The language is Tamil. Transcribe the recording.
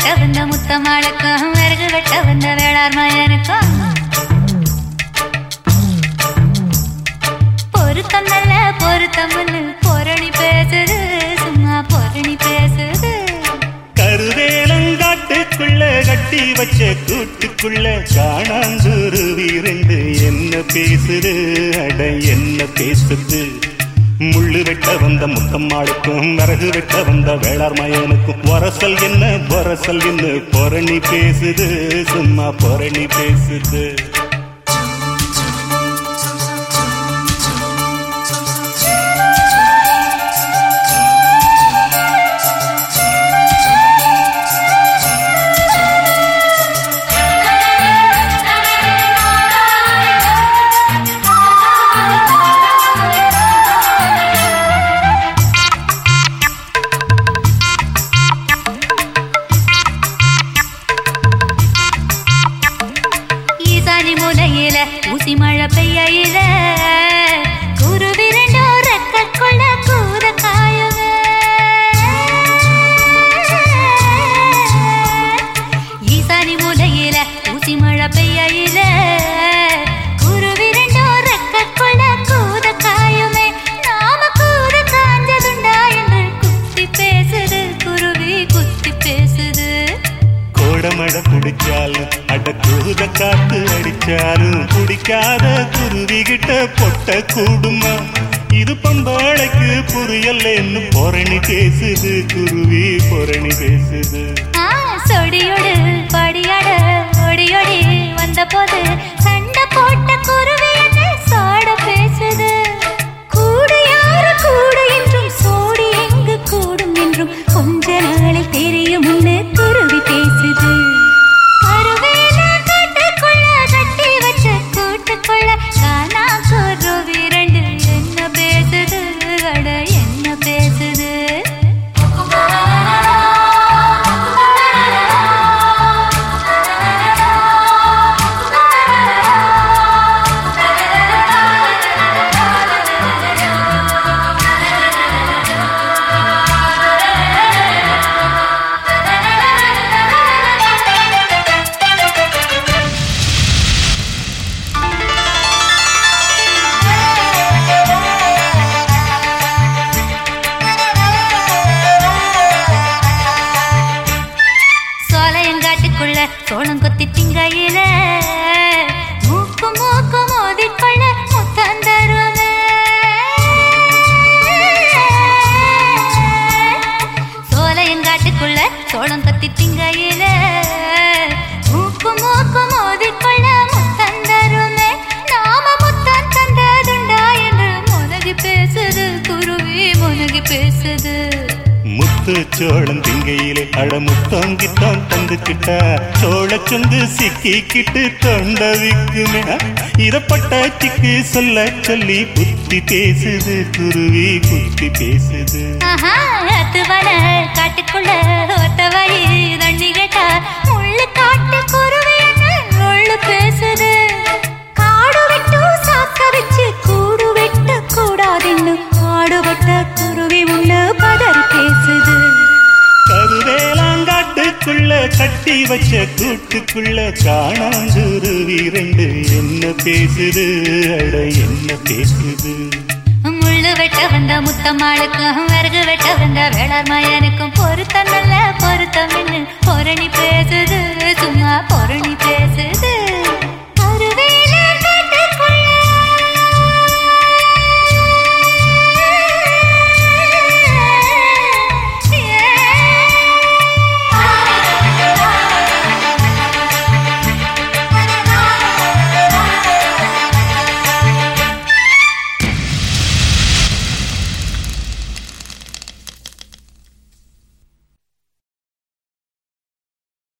வந்த முத்தமாளுக்கும் விறகு வெட்ட வந்த வேளார் மயனுக்கும் பொருத்தம் நல்ல பொருத்தம் பொரணி பேசுது சும்மா பொரணி பேசுது கருவேலங்காட்டுக்குள்ள கட்டி வச்ச கூட்டுக்குள்ள காணாந்துருவி ரெண்டு என்ன பேசுது அட என்ன பேசுது முள்ளு வெட்ட வந்த முத்தம்மாளுக்கும் விறகு வெட்ட வந்த வேளார் மயனுக்கும் வரசல் என்ன பொரசல் என்ன பொரணி பேசுது சும்மா பொரணி பேசுது ஈசானி மூலையில ஊசி மழை பெய்யயில குருவி ரெண்டோ ரெக்கக்குள்ள கூத காயுங்க ஈசானி மூலையில ஊசி மழை பெய்யயில குருவி ரெண்டோ ரெக்கக்குள்ள கூத காயுமே நாம கூத காஞ்சதுண்டா என்று குத்தி பேசுது குருவி குத்தி பேசுது கோடமழை குடிச்சாலும் அட கூத காத்து அடிச்சாலும் குடிக்காத குருவி கிட்ட பொட்ட கூடுமா இது பம்பாளைக்கு புரியலன்னு பொரணி பேசுது குருவி பொரணி பேசுது ஆ, சொடியோடு படியாட ஒடியோடி வந்த போது சண்டை போட்ட குருவி என்ன சாட பேசுது கூடு யாரு கூடு என்றும் சோடி எங்கு கூடும் என்றும் கொஞ்ச நாளில் தெரியும் முன்னு குருவி பேசுது கருவேல காட்டுக்குள்ள கட்டி வச்ச கூட்டுக்குள்ள காணா குருவி ரெண்டு என்ன பேசுது அட என்ன பேசுது சோலையங்காட்டுக்குள்ள சோளம் கொத்தி திங்கையில மூக்கு மூக்கு மோதிக்கொள்ள முத்தம் தருவமே சோலையங்காட்டுக்குள்ள சோளம் கொத்தி திங்கையில மூக்கு மூக்கு மோதிக்கொள்ள முத்தம் தருவமே நாம முத்தம் தந்ததுண்டா என்று முனகி பேசுது குருவி முனகி பேசுது முத்து சோளம் திங்கையிலே அட முத்தம் கித்தம் தந்துக்கிட்டா சோழ சொந்து சிக்கிக்கிட்டு தொண்ட விக்குமே இதப்பட்ட சிக்கு சொல்ல சொல்லி புத்தி பேசுது குருவி புத்தி பேசுது ஆஹா, அத்துவன காட்டுக்குள்ள ஒத்த வழி தண்ணி கேட்டா முள்ளு காட்டு குருவி என்ன முள்ளு பேசுது காடு விட்டு சாக்க வச்சு கூடு வெட்ட கூடாதுன்னு காடுபட்ட குருவி உள்ள பதறி பேசுது கருவேலாங்காட்டுக்குள்ள கட்டி வச்ச கூட்டுக்குள்ள காணாங்குருவி ரெண்டு என்ன பேசுது அட என்ன பேசுது முள்ளு வெட்ட வந்த முத்தம்மாளுக்கும் விறகு வெட்ட வந்த வேளார் மயனுக்கும் பொருத்தம் நல்ல பொருத்தம் பொரணி